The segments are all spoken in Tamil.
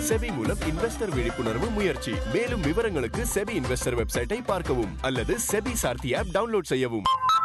செபி மூலம் இன்வெஸ்டர் விழிப்புணர்வு முயற்சி மேலும் விவரங்களுக்கு செபி இன்வெஸ்டர் வெப்சைட்டை பார்க்கவும் அல்லது செபி சார்த்தி ஆப் டவுன்லோட் செய்யவும்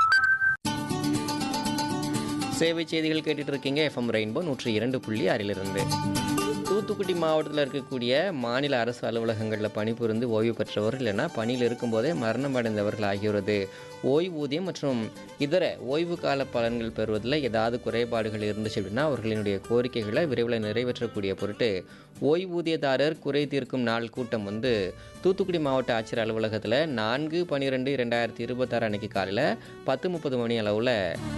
சேவை செய்திகள் கேட்டுட்டு இருக்கீங்க எஃப்எம் ரெயின்போ நூற்றி இரண்டு புள்ளி ஆறிலிருந்து தூத்துக்குடி மாவட்டத்தில் இருக்கக்கூடிய மாநில அரசு அலுவலகங்களில் பணிபுரிந்து ஓய்வு பெற்றவர்கள் இல்லைன்னா பணியில் இருக்கும்போதே மரணம் அடைந்தவர்கள் ஆகியோரது ஓய்வூதியம் மற்றும் இதர ஓய்வு கால பலன்கள் பெறுவதில் ஏதாவது குறைபாடுகள் இருந்துச்சு அப்படின்னா அவர்களினுடைய கோரிக்கைகளை விரைவில் நிறைவேற்றக்கூடிய பொருட்டு ஓய்வூதியதாரர் குறை தீர்க்கும் நாள் கூட்டம் வந்து தூத்துக்குடி மாவட்ட ஆட்சியர் அலுவலகத்தில் நான்கு பன்னிரெண்டு ரெண்டாயிரத்தி இருபத்தாறு அன்னைக்கு காலையில் பத்து முப்பது மணி அளவில்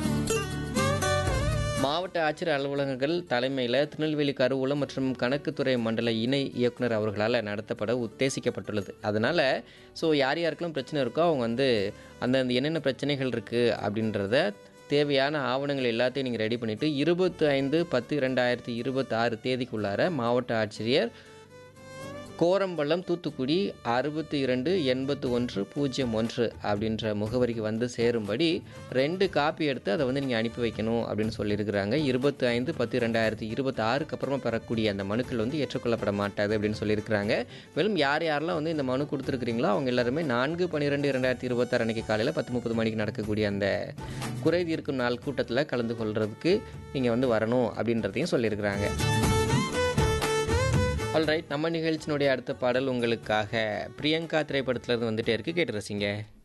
மாவட்ட ஆட்சியர் அலுவலகங்கள் தலைமையில் திருநெல்வேலி கருவூலம் மற்றும் கணக்குத்துறை மண்டல இணை இயக்குனர் அவர்களால் நடத்தப்பட உத்தேசிக்கப்பட்டுள்ளது அதனால் ஸோ யார் யாருக்கெல்லாம் பிரச்சனை இருக்கோ அவங்க வந்து அந்தந்த என்னென்ன பிரச்சனைகள் இருக்குது அப்படின்றத தேவையான ஆவணங்கள் எல்லாத்தையும் நீங்கள் ரெடி பண்ணிவிட்டு இருபத்தி ஐந்து பத்து ரெண்டாயிரத்தி இருபத்தாறு தேதிக்குள்ளார மாவட்ட ஆட்சியர் கோரம்பள்ளம் தூத்துக்குடி அறுபத்தி இரண்டு எண்பத்து ஒன்று பூஜ்ஜியம் ஒன்று அப்படின்ற முகவரிக்கு வந்து சேரும்படி ரெண்டு காப்பி எடுத்து அதை வந்து நீங்கள் அனுப்பி வைக்கணும் அப்படின்னு சொல்லியிருக்கிறாங்க இருபத்தி ஐந்து பத்து ரெண்டாயிரத்தி இருபத்தி ஆறுக்கு அப்புறமா பெறக்கூடிய அந்த மனுக்கள் வந்து ஏற்றுக்கொள்ளப்பட மாட்டாது அப்படின்னு சொல்லியிருக்கிறாங்க மேலும் யார் யாரெல்லாம் வந்து இந்த மனு கொடுத்துருக்கிறீங்களோ அவங்க எல்லாருமே நான்கு பன்னிரெண்டு ரெண்டாயிரத்தி இருபத்தாறு அன்னைக்கு காலையில் பத்து முப்பது மணிக்கு நடக்கக்கூடிய அந்த குறை தீர்க்கும் நாள் கூட்டத்தில் கலந்து கொள்றதுக்கு நீங்கள் வந்து வரணும் அப்படின்றதையும் சொல்லியிருக்கிறாங்க ஆல்ரைட் நம்ம நிகழ்ச்சியினுடைய அடுத்த பாடல் உங்களுக்காக பிரியங்கா திரைப்படத்துல இருந்து வந்துட்டே இருக்கு கேட்டு ரசிங்க